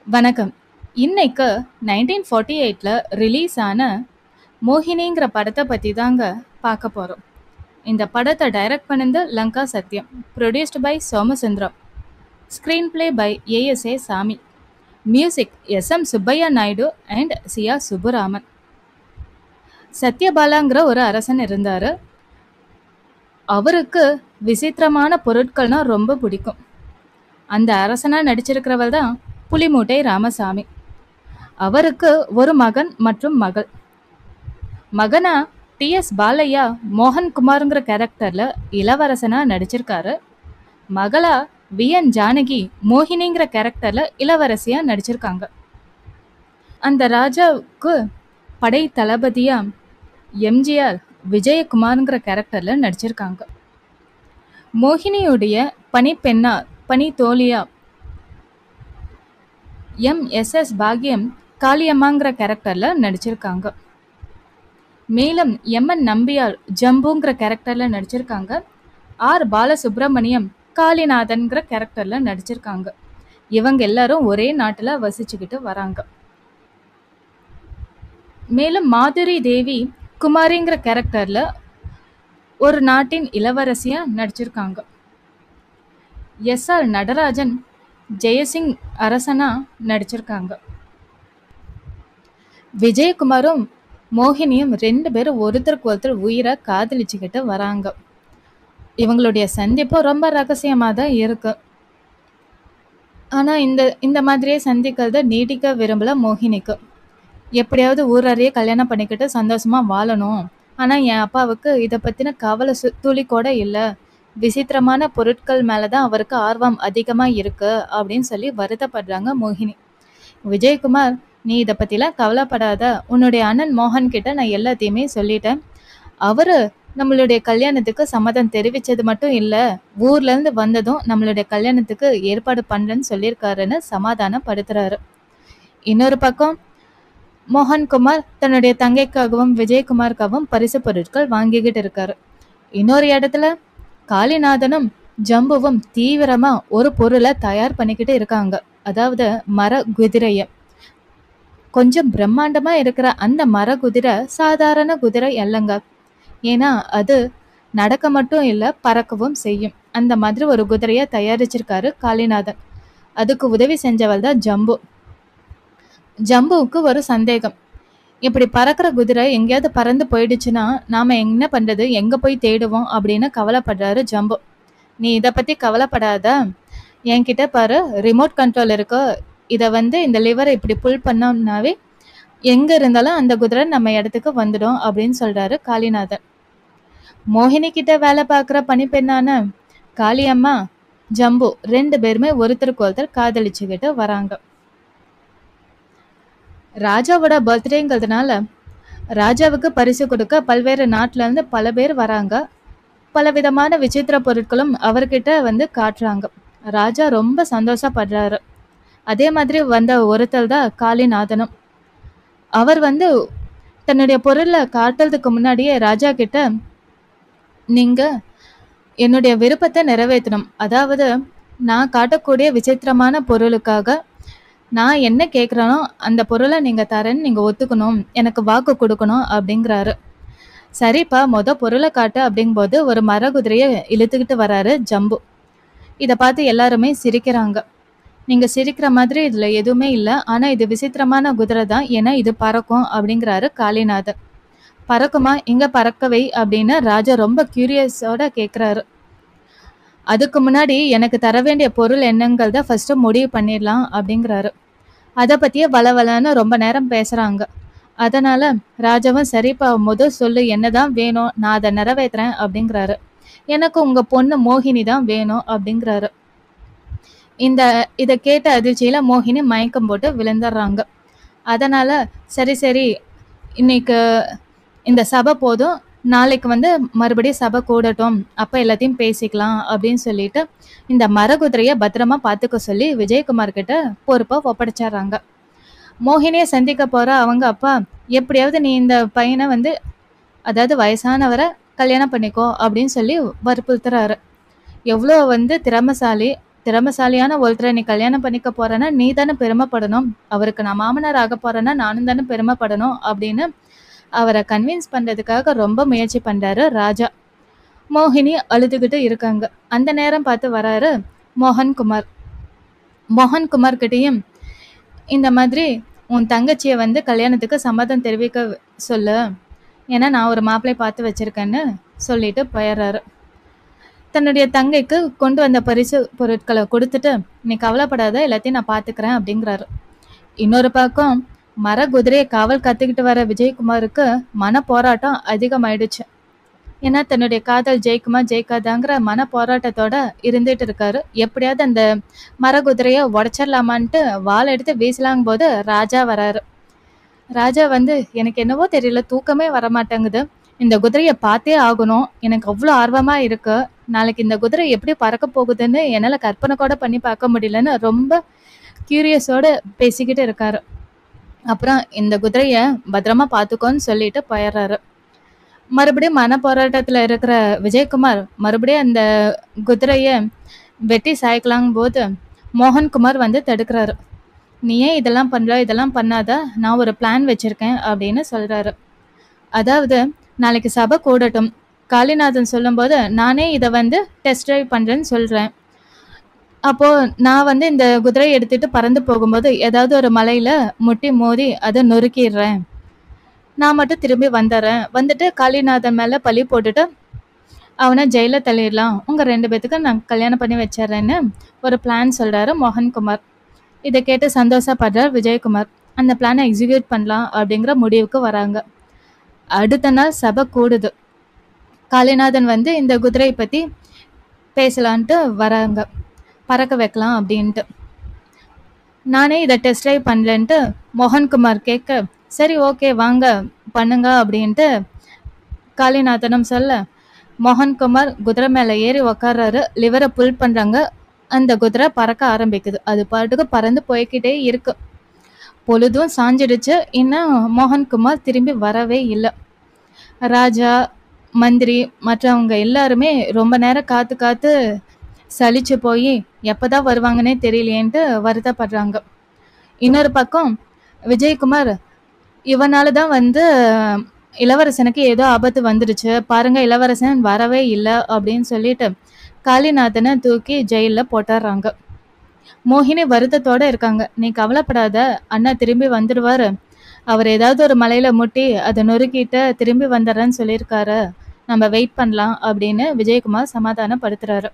வணக்கம். இன்னைக்கு 1948ல ரிலீஸ் ஆன மோகினிங்கிற படத்த பத்தி தாங்க பார்க்க போறோம். இந்த படத்த டைரக்ட் பண்ணது Lanka Sathyam. Produced by Somasundaram. Screen play by A S A Sami. Music S M. Subbaiah Naidu and C R. Subburaman. சத்யபாலாங்கிற ஒரு அரசன் இருந்தாரு. அவருக்கு விசித்திரமான பொருட்கள்னா ரொம்ப பிடிக்கும். அந்த அரசனா நடிச்சிருக்கிறவர் தான் புலிமூட்டை ராமசாமி. அவருக்கு ஒரு மகன் மற்றும் மகள். மகனா டி.எஸ். பாலையா மோகன்குமார்ங்கிற கேரக்டர்ல இளவரசனா நடிச்சிருக்காரு. மகளா வி.என். ஜானகி மோகினிங்கிற கேரக்டர்ல இளவரசியா நடிச்சிருக்காங்க. அந்த ராஜாவுக்கு படை தளபதியா எம்.ஜி.ஆர். விஜயகுமார்ங்கிற கேரக்டர்ல நடிச்சிருக்காங்க. மோகினியுடைய பணிப்பெண்ணா பணித்தோழியா எம்.எஸ்.எஸ். பாக்யம் காளியம்மாங்கிற கேரக்டர்ல நடிச்சிருக்காங்க. மேலும் எம்.என். நம்பியார் ஜம்புங்கிற கேரக்டர்ல நடிச்சிருக்காங்க. ஆர். பாலசுப்ரமணியம் காளிநாதன்ங்கிற கேரக்டர்ல நடிச்சிருக்காங்க. இவங்க எல்லாரும் ஒரே நாட்டுல வசிச்சுக்கிட்டு வராங்க. மேலும் மாதுரி தேவி குமாரிங்கிற கேரக்டர்ல ஒரு நாட்டின் இளவரசியா நடிச்சிருக்காங்க. எஸ். ஆர். நடராஜன் ஜெயசிங் அரசனா நடிச்சிருக்காங்க. விஜயகுமாரும் மோகினியும் ரெண்டு பேரும் ஒருத்தருக்கு ஒருத்தர் உயிரா காதலிச்சுக்கிட்டு வராங்க. இவங்களுடைய சந்திப்பு ரொம்ப ரகசியமா தான் இருக்கு. ஆனா இந்த இந்த மாதிரியே சந்திக்கிறத நீட்டிக்க விரும்பல மோகினிக்கு. எப்படியாவது ஊரறிய கல்யாணம் பண்ணிக்கிட்டு சந்தோஷமா வாழணும். ஆனா என் அப்பாவுக்கு இத பத்தின கவலை சு துளி கூட இல்ல. விசித்திரமான பொருட்கள் மேல தான் அவருக்கு ஆர்வம் அதிகமா இருக்கு அப்படின்னு சொல்லி வருத்தப்படுறாங்க மோகினி. விஜயகுமார் நீ இத பத்திலாம் கவலைப்படாத. உன்னுடைய அண்ணன் மோகன் கிட்ட நான் எல்லாத்தையுமே சொல்லிட்டேன். அவரு நம்மளுடைய கல்யாணத்துக்கு சம்மதம் தெரிவிச்சது மட்டும் இல்ல, ஊர்ல இருந்து வந்ததும் நம்மளுடைய கல்யாணத்துக்கு ஏற்பாடு பண்றேன்னு சொல்லியிருக்காருன்னு சமாதானப்படுத்துறாரு. இன்னொரு பக்கம் மோகன்குமார் தன்னுடைய தங்கைக்காகவும் விஜயகுமாருக்காகவும் பரிசு பொருட்கள் வாங்கிக்கிட்டு இருக்காரு. இன்னொரு இடத்துல காளிநாதனும் ஜம்புவும் தீவிரமா ஒரு பொருளை தயார் பண்ணிக்கிட்டு இருக்காங்க. அதாவது மர குதிரைய. கொஞ்சம் பிரம்மாண்டமா இருக்கிற அந்த மர குதிரை சாதாரண குதிரை அல்லங்க. ஏன்னா அது நடக்க மட்டும் இல்ல பறக்கவும் செய்யும். அந்த மாதிரி ஒரு குதிரைய தயாரிச்சிருக்காரு காளிநாதன். அதுக்கு உதவி செஞ்சவள் தான் ஜம்பு. ஜம்புவுக்கு ஒரு சந்தேகம். இப்படி பறக்கிற குதிரை எங்கேயாவது பறந்து போயிடுச்சுன்னா நாம என்ன பண்றது? எங்க போய் தேடுவோம்? அப்படின்னு கவலைப்படுறாரு ஜம்பு. நீ இத பத்தி கவலைப்படாத. என்கிட்ட பாரு ரிமோட் கண்ட்ரோல் இருக்கு. இத வந்து இந்த லிவரை இப்படி புல் பண்ணோம்னாவே எங்க இருந்தாலும் அந்த குதிரை நம்ம இடத்துக்கு வந்துடும் அப்படின்னு சொல்றாரு காளிநாதன். மோகினி கிட்ட வேலை பார்க்குற பணிப்பெண்ணான காளியம்மா, ஜம்பு ரெண்டு பேருமே ஒருத்தருக்கு ஒருத்தர் காதலிச்சுக்கிட்டு வராங்க. ராஜாவோட பர்த்டேங்கிறதுனால ராஜாவுக்கு பரிசு கொடுக்க பல்வேறு நாட்டுல இருந்து பல பேர் வராங்க. பலவிதமான விசித்திர பொருட்களும் அவர்கிட்ட வந்து காட்டுறாங்க. ராஜா ரொம்ப சந்தோஷப்படுறாரு. அதே மாதிரி வந்த ஒருத்தர் தான் காளிநாதனும். அவர் வந்து தன்னுடைய பொருளை காட்டுறதுக்கு முன்னாடியே ராஜா கிட்ட நீங்க என்னுடைய விருப்பத்தை நிறைவேற்றணும். அதாவது நான் காட்டக்கூடிய விசித்திரமான பொருளுக்காக நான் என்ன கேட்குறேனோ அந்த பொருளை நீங்க தரேன்னு நீங்க ஒத்துக்கணும். எனக்கு வாக்கு கொடுக்கணும் அப்படிங்கிறாரு. சரிப்பா மொத பொருளை காட்டு அப்படிங்கும்போது ஒரு மர குதிரைய இழுத்துக்கிட்டு வராரு ஜம்பு. இத பார்த்து எல்லாருமே சிரிக்கிறாங்க. நீங்க சிரிக்கிற மாதிரி இதுல எதுவுமே இல்ல. ஆனா இது விசித்திரமான குதிரை தான். ஏன்னா இது பறக்கும் அப்படிங்கிறாரு காளிநாதன். பறக்குமா? எங்க பறக்க வை அப்படின்னு ராஜா ரொம்ப கியூரியஸோட கேட்குறாரு. அதுக்கு முன்னாடி எனக்கு தர வேண்டிய பொருள் என்னங்கிறத ஃபர்ஸ்ட் முடிவு பண்ணிடலாம் அப்படிங்கிறாரு. அத பத்தியே வளவளன்னு ரொம்ப நேரம் பேசுறாங்க. அதனால ராஜாவும் சரிப்பா மொத சொல்லு என்னதான் வேணும்? நான் அதை நிறைவேத்துறேன் அப்படிங்கிறாரு. எனக்கு உங்க பொண்ணு மோகினி தான் வேணும் அப்படிங்கிறாரு. இந்த இத கேட்ட அதிர்ச்சியில மோகினி மயக்கம் போட்டு விழுந்துடுறாங்க. அதனால சரி சரி இன்னைக்கு இந்த சபை போதும். நாளைக்கு வந்து மறுபடியும் சபை கூடட்டும். அப்ப எல்லாத்தையும் பேசிக்கலாம் அப்படின்னு சொல்லிட்டு இந்த மர குதிரைய பத்திரமா பார்த்துக்க சொல்லி விஜயகுமார் கிட்ட பொறுப்பா ஒப்படைச்சிடுறாங்க. மோகினிய சந்திக்க போற அவங்க அப்பா எப்படியாவது நீ இந்த பையனை வந்து அதாவது வயசானவரை கல்யாணம் பண்ணிக்கோ அப்படின்னு சொல்லி வற்புறுத்துறாரு. எவ்வளோ வந்து திறமைசாலி திறமைசாலியான ஒருத்தரை நீ கல்யாணம் பண்ணிக்க போறேன்னா நீ தானே பெருமைப்படணும் அவருக்கு நான் மாமனார் ஆக போறேன்னா நானும் தானே பெருமைப்படணும் அப்படின்னு அவரை கன்வின்ஸ் பண்றதுக்காக ரொம்ப முயற்சி பண்றாரு ராஜா மோகினி அழுதுகிட்டு இருக்காங்க அந்த நேரம் பார்த்து வராரு மோகன்குமார் மோகன்குமார் கிட்டேயும் இந்த மாதிரி உன் தங்கச்சியை வந்து கல்யாணத்துக்கு சம்மதம் தெரிவிக்க சொல்லு ஏன்னா நான் ஒரு மாப்பிள்ளை பார்த்து வச்சிருக்கேன்னு சொல்லிட்டு போயிடுறாரு தன்னுடைய தங்கைக்கு கொண்டு வந்த பரிசு பொருட்களை கொடுத்துட்டு நீ கவலைப்படாத எல்லாத்தையும் நான் பார்த்துக்கிறேன் அப்படிங்கிறாரு இன்னொரு பக்கம் மர குதிரையை காவல் காத்துக்கிட்டு வர விஜயகுமாருக்கு மன போராட்டம் அதிகமாயிடுச்சு ஏன்னா தன்னுடைய காதல் ஜெயிக்குமா ஜெயிக்காதாங்கிற மன போராட்டத்தோட இருந்துட்டு இருக்காரு எப்படியாவது அந்த மர குதிரையை உடச்சிடலாமான்ட்டு வாள் எடுத்து வீசலாங்க போது ராஜா வராரு ராஜா வந்து எனக்கு என்னவோ தெரியல தூக்கமே வர மாட்டேங்குது இந்த குதிரையை பார்த்தே ஆகணும் எனக்கு அவ்வளோ ஆர்வமா இருக்கு நாளைக்கு இந்த குதிரை எப்படி பறக்க போகுதுன்னு என்னால் கற்பனை கூட பண்ணி பார்க்க முடியலன்னு ரொம்ப கியூரியஸோட பேசிக்கிட்டு இருக்காரு அப்புறம் இந்த குதிரையை பத்திரமா பார்த்துக்கோன்னு சொல்லிட்டு போயிடுறாரு மறுபடியும் மன போராட்டத்தில் இருக்கிற விஜயகுமார் மறுபடியும் அந்த குதிரையை வெட்டி சாய்க்கலாங்க போது மோகன்குமார் வந்து தடுக்கிறாரு நீ ஏன் இதெல்லாம் பண்ணுற இதெல்லாம் பண்ணாத நான் ஒரு பிளான் வச்சுருக்கேன் அப்படின்னு சொல்கிறாரு அதாவது நாளைக்கு சபை கூடட்டும் காளிநாதன் சொல்லும்போது நானே இதை வந்து டெஸ்ட் ட்ரைவ் பண்ணுறேன்னு சொல்கிறேன் அப்போது நான் வந்து இந்த குதிரையை எடுத்துகிட்டு பறந்து போகும்போது ஏதாவது ஒரு மலையில் முட்டி மோதி அதை நொறுக்கிடுறேன் நான் மட்டும் திரும்பி வந்துடுறேன் வந்துட்டு காளிநாதன் மேலே பழி போட்டுட்டு அவனை ஜெயிலில் தள்ளிடலாம் உங்கள் ரெண்டு பேத்துக்கு நான் கல்யாணம் பண்ணி வச்சிடுறேன்னு ஒரு பிளான் சொல்கிறாரு மோகன்குமார் இதை கேட்டு சந்தோஷப்படுறார் விஜயகுமார் அந்த பிளானை எக்ஸிக்யூட் பண்ணலாம் அப்படிங்கிற முடிவுக்கு வராங்க அடுத்த நாள் சபை கூடுது காளிநாதன் வந்து இந்த குதிரையை பற்றி பேசலான்ட்டு வராங்க பறக்க வைக்கலாம் அப்படின்ட்டு நானே இதை டெஸ்ட் ட்ரைவ் பண்ணலன்ட்டு மோகன்குமார் கேட்க சரி ஓகே வாங்க பண்ணுங்க அப்படின்ட்டு காளிநாதனும் சொல்ல மோகன்குமார் குதிரை மேலே ஏறி உக்காடுறாரு லிவரை புல் பண்ணுறாங்க அந்த குதிரை பறக்க ஆரம்பிக்குது அது பாட்டுக்கு பறந்து போய்கிட்டே இருக்கு பொழுதும் சாஞ்சிடுச்சு இன்னும் மோகன்குமார் திரும்பி வரவே இல்லை ராஜா மந்திரி மற்றவங்க எல்லாருமே ரொம்ப நேரம் காத்து காத்து சலிச்சு போய் எப்பதான் வருவாங்கன்னே தெரியலையேன்ட்டு வருத்தப்படுறாங்க இன்னொரு பக்கம் விஜயகுமார் இவனால தான் வந்து இளவரசனுக்கு ஏதோ ஆபத்து வந்துடுச்சு பாருங்க இளவரசன் வரவே இல்லை அப்படின்னு சொல்லிட்டு காளிநாதனை தூக்கி ஜெயிலில் போட்டுடுறாங்க மோகினி வருத்தத்தோட இருக்காங்க நீ கவலைப்படாத அண்ணா திரும்பி வந்துடுவாரு அவர் ஏதாவது ஒரு மலையில முட்டி அதை நொறுக்கிட்டு திரும்பி வந்துடுறேன்னு சொல்லியிருக்காரு நம்ம வெயிட் பண்ணலாம் அப்படின்னு விஜயகுமார் சமாதானப்படுத்துறாரு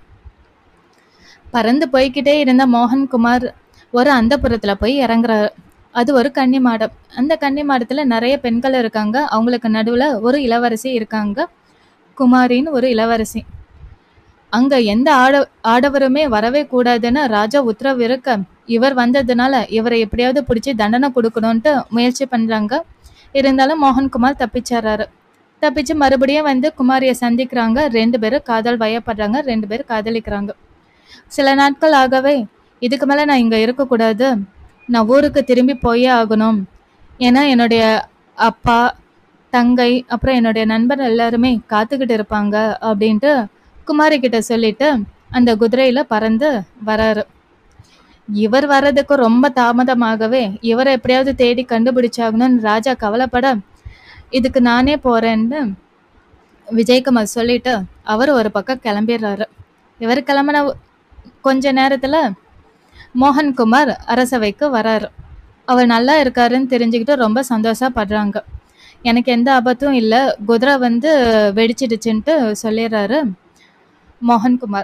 பறந்து போய்கிட்டே இருந்த மோகன்குமார் ஒரு அந்தப்புறத்துல போய் இறங்குறாரு அது ஒரு கன்னி மாடம் அந்த கன்னி மாடத்துல நிறைய பெண்கள் இருக்காங்க அவங்களுக்கு நடுவுல ஒரு இளவரசி இருக்காங்க குமாரின்னு ஒரு இளவரசி அங்க எந்த ஆட ஆடவருமே வரவே கூடாதுன்னு ராஜா உத்தரவு இருக்க இவர் வந்ததுனால இவரை எப்படியாவது பிடிச்சி தண்டனை கொடுக்கணும்ட்டு முயற்சி பண்றாங்க இருந்தாலும் மோகன்குமார் தப்பிச்சிடுறாரு தப்பிச்சு மறுபடியும் வந்து குமாரியை சந்திக்கிறாங்க ரெண்டு பேரும் காதல் வயப்படுறாங்க ரெண்டு பேரும் காதலிக்கிறாங்க சில நாட்கள் ஆகவே இதுக்கு மேலே நான் இங்கே இருக்கக்கூடாது நான் ஊருக்கு திரும்பி போயே ஆகணும் ஏன்னா என்னுடைய அப்பா தங்கை அப்புறம் என்னுடைய நண்பர் எல்லாருமே காத்துக்கிட்டு இருப்பாங்க அப்படின்ட்டு குமாரி கிட்ட சொல்லிட்டு அந்த குதிரையில பறந்து வராரு இவர் வர்றதுக்கு ரொம்ப தாமதமாகவே இவரை எப்படியாவது தேடி கண்டுபிடிச்சாகணும்னு ராஜா கவலைப்பட இதுக்கு நானே போறேன்னு விஜயகுமார் சொல்லிட்டு அவர் ஒரு பக்கம் கிளம்பிடுறாரு இவர் கிளம்பின கொஞ்ச நேரத்துல மோகன்குமார் அரசவைக்கு வராரு அவர் நல்லா இருக்காருன்னு தெரிஞ்சுக்கிட்டு ரொம்ப சந்தோஷப்படுறாங்க எனக்கு எந்த ஆபத்தும் இல்லை குதிரை வந்து வெடிச்சிடுச்சுன்ட்டு சொல்லிடுறாரு மோகன்குமார்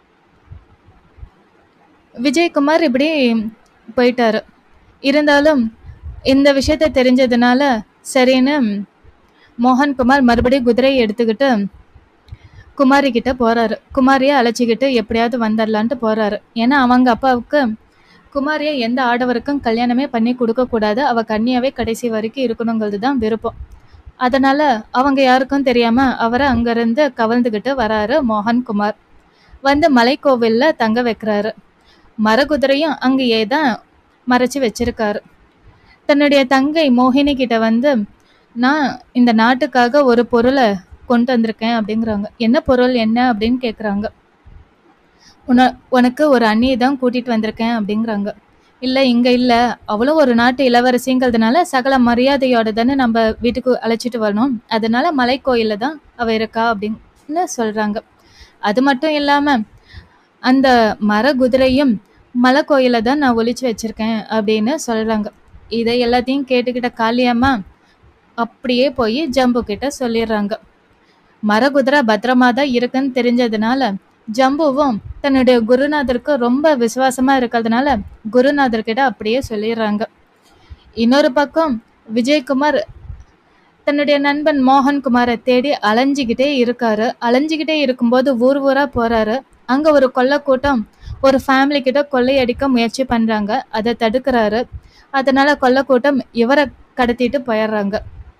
விஜயகுமார் இப்படி போயிட்டாரு இருந்தாலும் இந்த விஷயத்த தெரிஞ்சதுனால சரின்னு மோகன்குமார் மறுபடியும் குதிரையை எடுத்துக்கிட்டு குமாரி கிட்ட போறாரு குமாரியை அழைச்சிக்கிட்டு எப்படியாவது வந்துடலான்ட்டு போறாரு ஏன்னா அவங்க அப்பாவுக்கு குமாரியை எந்த ஆடவருக்கும் கல்யாணமே பண்ணி கொடுக்க கூடாது அவ கன்னியாவே கடைசி வரைக்கும் இருக்கணுங்கிறது தான் விருப்பம் அதனால அவங்க யாருக்கும் தெரியாம அவரை அங்கிருந்து கவர்ந்துகிட்டு வராரு மோகன்குமார் வந்து மலைக்கோவில்ல தங்க வைக்கிறாரு மரகுதிரையும் அங்கேயே தான் மறைச்சு வச்சிருக்காரு தன்னுடைய தங்கை மோகினி கிட்ட வந்து நான் இந்த நாட்டுக்காக ஒரு பொருளை கொண்டு வந்திருக்கேன் அப்படிங்கிறாங்க என்ன பொருள் என்ன அப்படின்னு கேட்குறாங்க உன உனக்கு ஒரு அண்ணியை தான் கூட்டிட்டு வந்திருக்கேன் அப்படிங்கிறாங்க இல்லை இங்கே இல்லை அவளும் ஒரு நாட்டு இளவரசிங்கிறதுனால சகல மரியாதையோட தானே நம்ம வீட்டுக்கு அழைச்சிட்டு வரணும் அதனால மலை கோயிலில் தான் அவள் இருக்கா அப்படின்னு சொல்கிறாங்க அது மட்டும் இல்லாமல் அந்த மர குதிரையும் மலை கோயிலை தான் நான் ஒளிச்சு வச்சிருக்கேன் அப்படின்னு சொல்கிறாங்க இதை எல்லாத்தையும் கேட்டுக்கிட்ட காளியம்மா அப்படியே போய் ஜம்பு கிட்ட சொல்லிடுறாங்க மரகுதிரை பத்திரமா தான் இருக்குன்னு தெரிஞ்சதுனால ஜம்புவும் தன்னுடைய குருநாதருக்கு ரொம்ப விசுவாசமா இருக்கிறதுனால குருநாதர் கிட்ட அப்படியே சொல்லிடுறாங்க இன்னொரு பக்கம் விஜயகுமார் தன்னுடைய நண்பன் மோகன்குமாரை தேடி அலைஞ்சிக்கிட்டே இருக்காரு அலைஞ்சிக்கிட்டே இருக்கும்போது ஊர் ஊரா போறாரு அங்க ஒரு கொள்ளை கூட்டம் ஒரு ஃபேமிலி கிட்ட கொள்ளையடிக்க முயற்சி பண்றாங்க அதை தடுக்கிறாரு அதனால கொள்ளை கூட்டம் இவரை கடத்திட்டு போயிடுறாங்க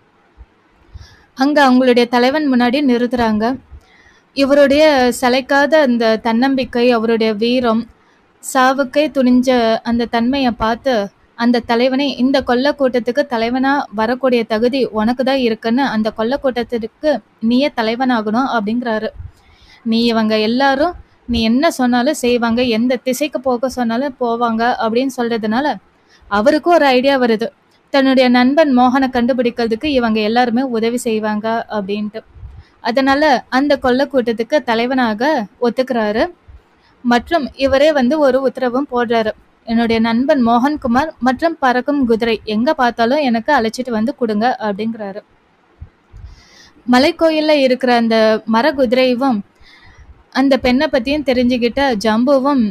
அங்க அவங்களுடைய தலைவன் முன்னாடி நிறுத்துறாங்க இவருடைய சளைக்காத அந்த தன்னம்பிக்கை அவருடைய வீரம் சாவுக்கே துணிஞ்ச அந்த தன்மையை பார்த்து அந்த தலைவனை இந்த கொல்ல கூட்டத்துக்கு தலைவனா வரக்கூடிய தகுதி உனக்கு தான் இருக்குன்னு அந்த கொல்ல கூட்டத்திற்கு நீயே தலைவனாகணும் அப்படிங்கிறாரு நீ இவங்க எல்லாரும் நீ என்ன சொன்னாலும் செய்வாங்க எந்த திசைக்கு போக சொன்னாலும் போவாங்க அப்படின்னு சொல்றதுனால அவருக்கும் ஒரு ஐடியா வருது தன்னுடைய நண்பன் மோகனை கண்டுபிடிக்கிறதுக்கு இவங்க எல்லாருமே உதவி செய்வாங்க அப்படின்ட்டு அதனால அந்த கொல்ல கூட்டத்துக்கு தலைவனாக ஒத்துக்கிறாரு மற்றும் இவரே வந்து ஒரு உத்தரவும் போடுறாரு என்னுடைய நண்பன் மோகன்குமார் மற்றும் பறக்கும் குதிரை எங்க பார்த்தாலும் எனக்கு அழைச்சிட்டு வந்து கொடுங்க அப்படிங்கிறாரு மலைக்கோயில்ல இருக்கிற அந்த மர குதிரையும் அந்த பெண்ணை பத்தியும் தெரிஞ்சுக்கிட்ட ஜம்புவும்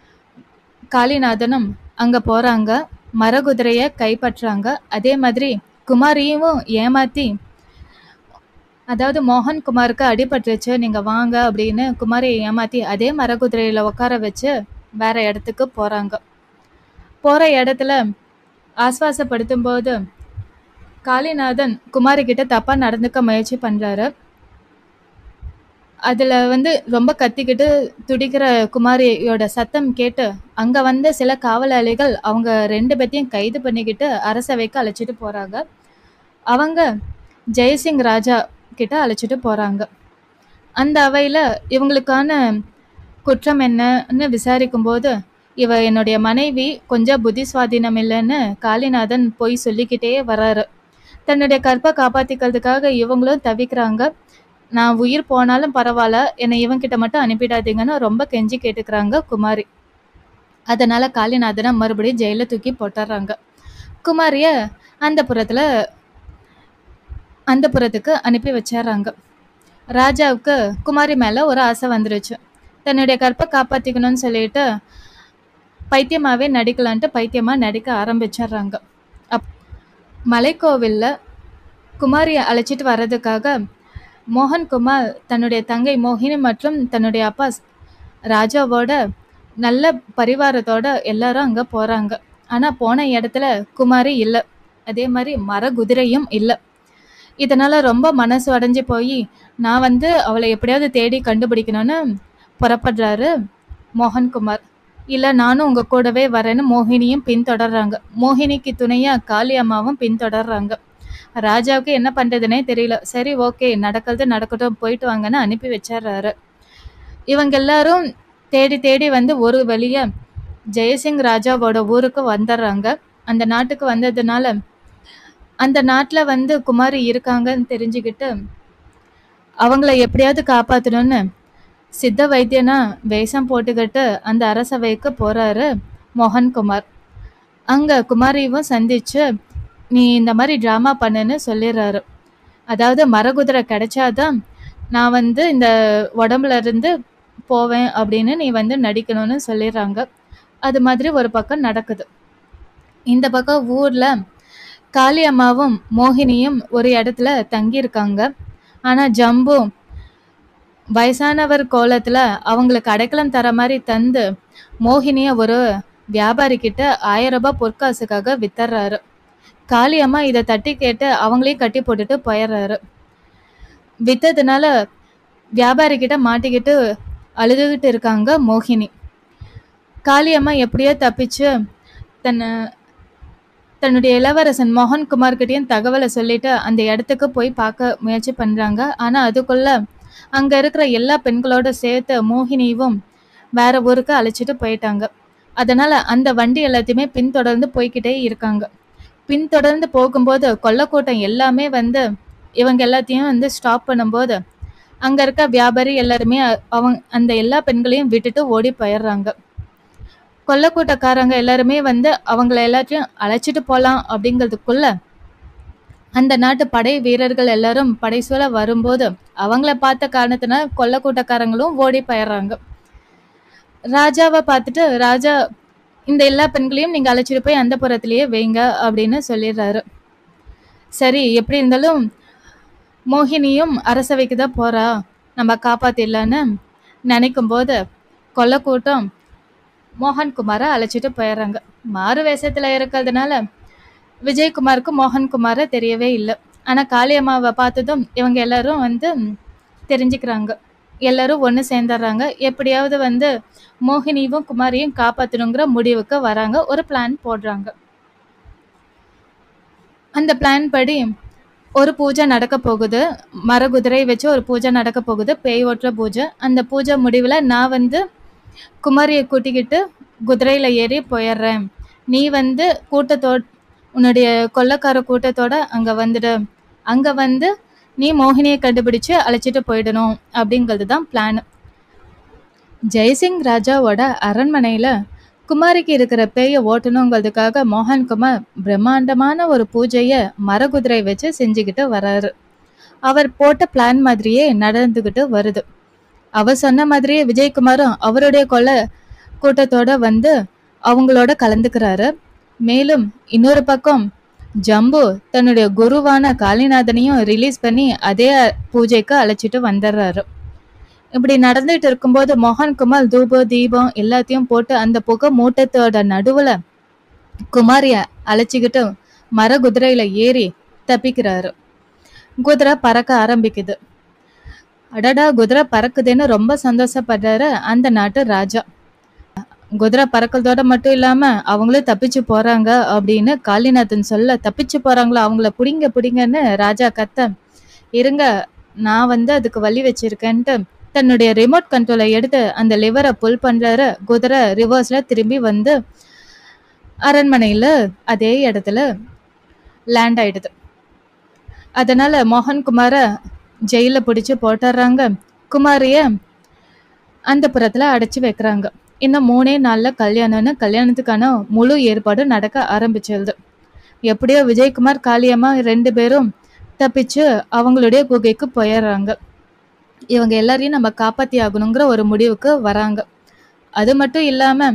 காளிநாதனும் அங்க போறாங்க மரகுதிரைய கைப்பற்றாங்க அதே மாதிரி குமாரியவும் ஏமாத்தி அதாவது மோகன் குமாருக்கு அடிபட்டுருச்சு நீங்க வாங்க அப்படின்னு குமாரியை ஏமாத்தி அதே மரகுதிரையில உட்கார வச்சு வேற இடத்துக்கு போறாங்க போற இடத்துல ஆஸ்வாசப்படுத்தும் போது காளிநாதன் குமாரி கிட்ட தப்பா நடந்துக்க முயற்சி பண்றாரு அதுல வந்து ரொம்ப கத்திக்கிட்டு துடிக்கிற குமாரியோட சத்தம் கேட்டு அங்க வந்த சில காவலாளிகள் அவங்க ரெண்டு பேத்தையும் கைது பண்ணிக்கிட்டு அரசவைக்கு அழைச்சிட்டு போறாங்க அவங்க ஜெயசிங் ராஜா கிட்ட அழைச்சிட்டு போறாங்க அந்த அவையில இவங்களுக்கான குற்றம் என்னன்னு விசாரிக்கும் போது இவ என்னுடைய மனைவி கொஞ்சம் புத்தி சுவாதீனம் இல்லைன்னு காளிநாதன் போய் சொல்லிக்கிட்டே வராரு தன்னுடைய கற்பை காப்பாத்திக்கிறதுக்காக இவங்களும் தவிக்கிறாங்க நான் உயிர் போனாலும் பரவாயில்ல என்னை இவன்கிட்ட மட்டும் அனுப்பிடாதீங்கன்னு ரொம்ப கெஞ்சி கேட்டுக்கிறாங்க குமாரி அதனால காளிநாதனை மறுபடியும் ஜெயில தூக்கி போட்டுறாங்க குமாரிய அந்த புறத்துல அந்த புறத்துக்கு அனுப்பி வச்சிடுறாங்க ராஜாவுக்கு குமாரி மேல ஒரு ஆசை வந்துருச்சு தன்னுடைய கற்பை காப்பாத்திக்கணும்னு சொல்லிட்டு பைத்தியமாவே நடிக்கலான்ட்டு பைத்தியமா நடிக்க ஆரம்பிச்சிடுறாங்க அப் மலைக்கோவில்ல குமாரியை அழைச்சிட்டு வர்றதுக்காக மோகன்குமார் தன்னுடைய தங்கை மோகினி மற்றும் தன்னுடைய அப்பா ஸ்- ராஜாவோட நல்ல பரிவாரத்தோட எல்லாரும் அங்க போறாங்க ஆனா போன இடத்துல குமாரி இல்லை அதே மாதிரி மர குதிரையும் இல்லை இதனால ரொம்ப மனசு அடைஞ்சு போய் நான் வந்து அவளை எப்படியாவது தேடி கண்டுபிடிக்கணும்னு புறப்படுறாரு மோகன்குமார் இல்லை நானும் உங்க கூடவே வரேன்னு மோகினியும் பின்தொடர்றாங்க மோகினிக்கு துணையா காளி அம்மாவும் பின்தொடர்றாங்க ராஜாவுக்கு என்ன பண்றதுனே தெரியல சரி ஓகே நடக்கிறது நடக்கட்டும் போயிட்டு வாங்கன்னு அனுப்பி வச்சிடுறாரு இவங்க எல்லாரும் தேடி தேடி வந்து ஒரு வழியா ஜெயசிங் ராஜாவோட ஊருக்கு வந்துடுறாங்க அந்த நாட்டுக்கு வந்ததுனால அந்த நாட்டில் வந்து குமாரி இருக்காங்கன்னு தெரிஞ்சுக்கிட்டு அவங்கள எப்படியாவது காப்பாற்றணும்னு சித்த வைத்தியனா வேஷம் போட்டுக்கிட்டு அந்த அரசவைக்கு போறாரு மோகன்குமார் அங்க குமாரியும் சந்திச்சு நீ இந்த மாதிரி ட்ராமா பண்ணுன்னு சொல்லிடுறாரு அதாவது மரகுதிரை கிடைச்சாதான் நான் வந்து இந்த உடம்புல இருந்து போவேன் அப்படின்னு நீ வந்து நடிக்கணும்னு சொல்லிடுறாங்க அது மாதிரி ஒரு பக்கம் நடக்குது இந்த பக்கம் ஊர்ல காளி அம்மாவும் மோகினியும் ஒரு இடத்துல தங்கியிருக்காங்க ஆனா ஜம்பு வயசானவர் கோலத்துல அவங்களுக்கு அடைக்கலம் தர மாதிரி தந்து மோகினிய ஒரு வியாபாரி கிட்ட ஆயிரம் ரூபாய் பொற்காசுக்காக வித்தர்றாரு காளியம்மா இதை தட்டி கேட்டு அவங்களையும் கட்டி போட்டுட்டு போயிடுறாரு வித்ததுனால வியாபாரி கிட்ட மாட்டிக்கிட்டு அழுதுகிட்டு இருக்காங்க மோகினி காளியம்மா எப்படியோ தப்பிச்சு தன்னை தன்னுடைய இளவரசன் மோகன்குமார் கிட்டயும் தகவலை சொல்லிட்டு அந்த இடத்துக்கு போய் பார்க்க முயற்சி பண்றாங்க ஆனா அதுக்குள்ள அங்க இருக்கிற எல்லா பெண்களோட சேர்த்து மோகினியும் வேற ஊருக்கு அழைச்சிட்டு போயிட்டாங்க அதனால அந்த வண்டி எல்லாத்தையுமே பின்தொடர்ந்து போய்க்கிட்டே இருக்காங்க பின்தொடர்ந்து போகும்போது கொல்லக்கூட்டம் எல்லாமே வந்து இவங்க எல்லாத்தையும் வந்து ஸ்டாப் பண்ணும்போது அங்க இருக்க வியாபாரி எல்லாருமே அ- அவங்க அந்த எல்லா பெண்களையும் விட்டுட்டு ஓடி போயிடுறாங்க கொல்லக்கூட்டக்காரங்க எல்லாருமே வந்து அவங்கள எல்லாத்தையும் அழைச்சிட்டு போலாம் அப்படிங்கிறதுக்குள்ள அந்த நாட்டு படை வீரர்கள் எல்லாரும் படைசூழ வரும்போது அவங்கள பார்த்த காரணத்தினால கொல்லக்கூட்டக்காரங்களும் ஓடி போயிடுறாங்க ராஜாவை பார்த்துட்டு ராஜா இந்த எல்லா பெண்களையும் நீங்க அழைச்சிட்டு போய் அந்த புறத்திலேயே வைங்க அப்படின்னு சொல்லிடுறாரு சரி எப்படி இருந்தாலும் மோகினியும் அரசவைக்கு தான் போறா நம்ம காப்பாத்திடலான்னு நினைக்கும் போது கொல்லக்கூட்டம் மோகன்குமாரை அழைச்சிட்டு போயிடுறாங்க மாறு வேஷத்துல இருக்கிறதுனால விஜயகுமாருக்கு மோகன்குமாரை தெரியவே இல்லை ஆனா காளியம்மாவை பார்த்ததும் இவங்க எல்லாரும் வந்து தெரிஞ்சுக்கிறாங்க எல்லாரும் ஒன்று சேர்ந்துடுறாங்க எப்படியாவது வந்து மோகினியும் குமாரியும் காப்பாற்றணுங்கிற முடிவுக்கு வராங்க ஒரு பிளான் போடுறாங்க அந்த பிளான் படி ஒரு பூஜை நடக்க போகுது மரகுதிரை வச்சு ஒரு பூஜை நடக்க போகுது பேய் ஓட்டுற பூஜை அந்த பூஜை முடிவில் நான் வந்து குமாரியை கூட்டிக்கிட்டு குதிரையில் ஏறி போயிடுறேன் நீ வந்து கூட்டத்தோட உன்னுடைய கொள்ளக்கார கூட்டத்தோட அங்கே வந்துடு அங்கே வந்து நீ மோகினியை கண்டுபிடிச்சு அழைச்சிட்டு போயிடணும் அப்படிங்கிறது தான் பிளான் ஜெய்சிங் ராஜாவோட அரண்மனையில் குமாரிக்கு இருக்கிற பேயை ஓட்டணுங்கிறதுக்காக மோகன்குமார் பிரம்மாண்டமான ஒரு பூஜையை மரகுதிரை வச்சு செஞ்சுக்கிட்டு வராரு அவர் போட்ட பிளான் மாதிரியே நடந்துக்கிட்டு வருது அவர் சொன்ன மாதிரியே விஜயகுமாரும் அவருடைய கொலை கூட்டத்தோட வந்து அவங்களோட கலந்துக்கிறாரு மேலும் இன்னொரு பக்கம் ஜம்பு தன்னுடைய குருவான காளிநாதனையும் ரிலீஸ் பண்ணி அதே பூஜைக்கு அழைச்சிட்டு வந்துடுறாரு இப்படி நடந்துட்டு இருக்கும்போது மோகன்குமார் தூப தீபம் எல்லாத்தையும் போட்டு அந்த புகை மூட்டத்தோட நடுவுல குமாரிய அழைச்சிக்கிட்டு மர குதிரையில ஏறி தப்பிக்கிறாரு குதிரை பறக்க ஆரம்பிக்குது அடடா குதிரை பறக்குதுன்னு ரொம்ப சந்தோஷப்படுறாரு அந்த நாட்டு ராஜா குதிரை பறக்கிறதோட மட்டும் இல்லாம அவங்களும் தப்பிச்சு போறாங்க அப்படின்னு காளிநாதன் சொல்ல தப்பிச்சு போறாங்களோ அவங்கள பிடிங்க பிடிங்கன்னு ராஜா கத்த இருங்க நான் வந்து அதுக்கு வழி வச்சிருக்கேன்ட்டு தன்னுடைய ரிமோட் கண்ட்ரோலை எடுத்து அந்த லிவரை புல் பண்றாரு குதிரை ரிவர்ஸ்ல திரும்பி வந்து அரண்மனையில அதே இடத்துல லேண்ட் ஆயிடுது அதனால மோகன்குமார ஜெயில பிடிச்சு போட்டுடுறாங்க குமாரிய அந்த புறத்துல அடைச்சு வைக்கிறாங்க இன்னும் மூணே நாள்ல கல்யாணம்னு கல்யாணத்துக்கான முழு ஏற்பாடும் நடக்க ஆரம்பிச்சிருது எப்படியோ விஜயகுமார் காளியம்மா ரெண்டு பேரும் தப்பிச்சு அவங்களுடைய குகைக்கு போயிடுறாங்க இவங்க எல்லாரையும் நம்ம காப்பாத்தி ஆகணுங்கிற ஒரு முடிவுக்கு வராங்க அது மட்டும் இல்லாம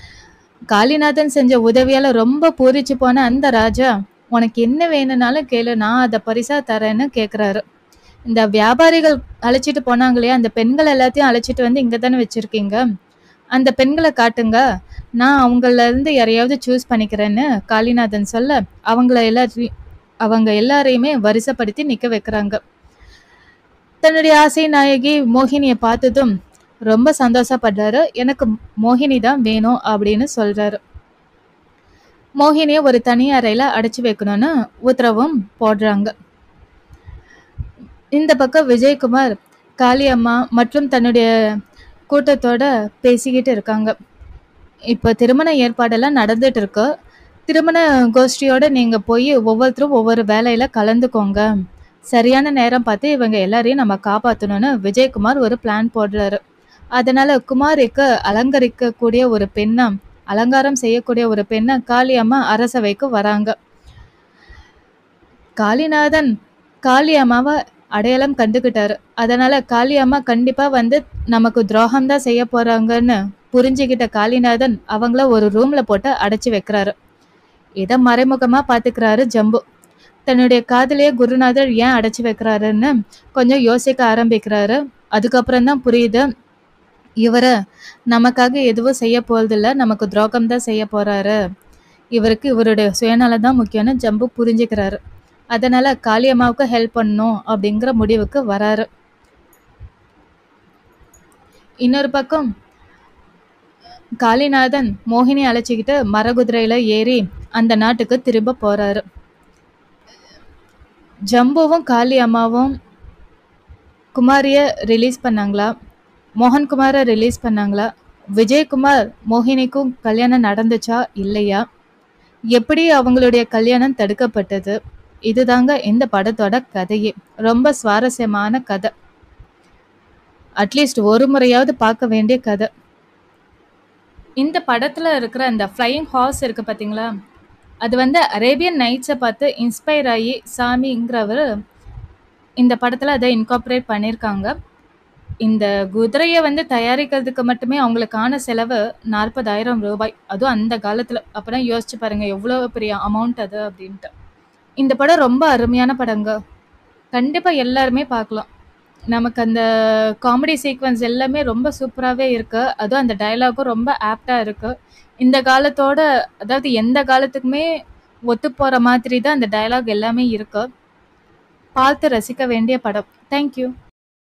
காளிநாதன் செஞ்ச உதவியால ரொம்ப பூரிச்சு போன அந்த ராஜா உனக்கு என்ன வேணும்னாலும் கேளு நான் அதை பரிசா தரேன்னு கேக்குறாரு இந்த வியாபாரிகள் அழைச்சிட்டு போனாங்களே அந்த பெண்கள் எல்லாத்தையும் அழைச்சிட்டு வந்து இங்க தானே வச்சிருக்கீங்க அந்த பெண்களை காட்டுங்க நான் அவங்கள இருந்து யாரையாவது சூஸ் பண்ணிக்கிறேன்னு காளிநாதன் சொல்ல அவங்கள எல்லாரையும் அவங்க எல்லாரையுமே வரிசைப்படுத்தி நிக்க வைக்கிறாங்க தன்னுடைய ஆசை நாயகி மோகினியை பார்த்ததும் ரொம்ப சந்தோஷப்படுறாரு எனக்கு மோகினி தான் வேணும் அப்படின்னு சொல்றாரு மோகினியை ஒரு தனி அறையில அடைச்சு வைக்கணும்னு உத்தரவும் போடுறாங்க இந்த பக்கம் விஜயகுமார் காளியம்மா மற்றும் தன்னுடைய கூட்டத்தோட பேசிக்கிட்டு இருக்காங்க இப்போ திருமண ஏற்பாடெல்லாம் நடந்துட்டு இருக்கு திருமண கோஷ்டியோட நீங்க போய் ஒவ்வொருத்தரும் ஒவ்வொரு வேலையில கலந்துக்கோங்க சரியான நேரம் பார்த்து இவங்க எல்லாரையும் நம்ம காப்பாற்றணும்னு விஜயகுமார் ஒரு பிளான் போடுறாரு அதனால குமாரிக்கு அலங்கரிக்க கூடிய ஒரு பெண்ணா அலங்காரம் செய்யக்கூடிய ஒரு பெண்ணை காளியம்மா அரசவைக்கு வராங்க காளிநாதன் காளியம்மாவை அடையாளம் கண்டுக்கிட்டாரு அதனால காளியம்மா கண்டிப்பா வந்து நமக்கு துரோகம் தான் செய்ய போறாங்கன்னு புரிஞ்சுக்கிட்ட காளிநாதன் அவங்கள ஒரு ரூம்ல போட்டு அடைச்சு வைக்கிறாரு இதை மறைமுகமா பாத்துக்கிறாரு ஜம்பு தன்னுடைய காதலியே குருநாதர் ஏன் அடைச்சு வைக்கிறாருன்னு கொஞ்சம் யோசிக்க ஆரம்பிக்கிறாரு அதுக்கப்புறம் தான் புரியுது இவரை நமக்காக எதுவும் செய்ய போறதில்ல நமக்கு துரோகம் தான் செய்ய போறாரு இவருக்கு இவருடைய சுயநலம் தான் முக்கியம்னு ஜம்பு புரிஞ்சுக்கிறாரு அதனால காளியம்மாவுக்கு ஹெல்ப் பண்ணணும் அப்படிங்கிற முடிவுக்கு வராரு இன்னொரு பக்கம் காளிநாதன் மோகினி அழைச்சிக்கிட்டு மரகுதிரையில ஏறி அந்த நாட்டுக்கு திரும்ப போறாரு ஜம்புவும் காளி அம்மாவும் குமாரிய ரிலீஸ் பண்ணாங்களா மோகன்குமாரை ரிலீஸ் பண்ணாங்களா விஜயகுமார் மோகினிக்கும் கல்யாணம் நடந்துச்சா இல்லையா எப்படி அவங்களுடைய கல்யாணம் தடுக்கப்பட்டது இதுதாங்க இந்த படத்தோட கதையே ரொம்ப சுவாரஸ்யமான கதை அட்லீஸ்ட் ஒரு முறையாவது பார்க்க வேண்டிய கதை இந்த படத்தில் இருக்கிற அந்த ஃப்ளையிங் ஹார்ஸ் இருக்குது பார்த்தீங்களா அது வந்து அரேபியன் நைட்ஸை பார்த்து இன்ஸ்பயர் ஆகி சாமிங்கிறவர் இந்த படத்தில் அதை இன்கார்பரேட் பண்ணியிருக்காங்க இந்த குதிரையை வந்து தயாரிக்கிறதுக்கு மட்டுமே அவங்களுக்கான செலவு நாற்பதாயிரம் ரூபாய் அதுவும் அந்த காலத்தில் அப்போனா யோசிச்சு பாருங்கள் எவ்வளோ பெரிய அமௌண்ட் அது அப்படின்ட்டு இந்த படம் ரொம்ப அருமையான படங்க கண்டிப்பாக எல்லாருமே பார்க்கலாம் நமக்கு அந்த காமெடி சீக்வன்ஸ் எல்லாமே ரொம்ப சூப்பராகவே இருக்குது அதுவும் அந்த டயலாகும் ரொம்ப ஆப்டாக இருக்குது இந்த காலத்தோட அதாவது எந்த காலத்துக்குமே ஒத்து போகிற மாதிரி தான் அந்த டயலாக் எல்லாமே இருக்குது பார்த்து ரசிக்க வேண்டிய படம் தேங்க்யூ